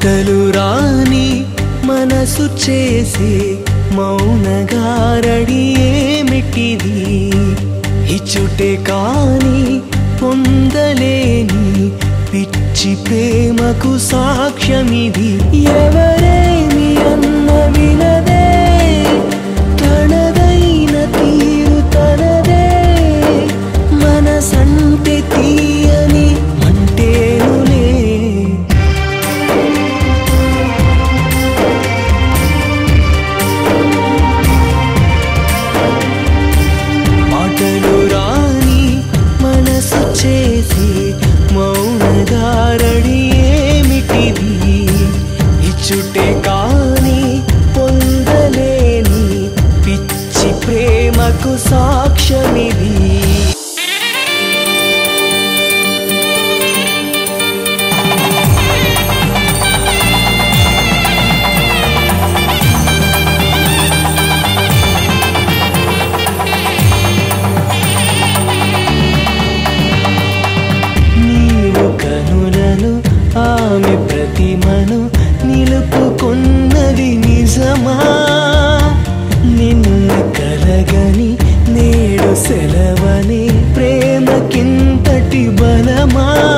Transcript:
మాటలు రాని మనసు చేసే మౌనగారడి ఏమిటిది ఇచ్చుటే కాని పొందలేని పిచ్చి ప్రేమకు సాక్ష్యమిది ఎవరేమి అన్న వినదే తనదైన తీరు తనదే మనసంటే తీయని అంటేనులే మాటలు రాని మనసు చేసి మౌనగారడి ఏమిటిది ఇచ్చుటే కాని పొందలేని పిచ్చి ప్రేమకు సాక్ష్యమిది నీవు కనులను ఆమె ప్రతిమను నిలుపుకున్నది నిజమా నిన్న కలగని నేడు సెలవని ప్రేమకింతటి బలమా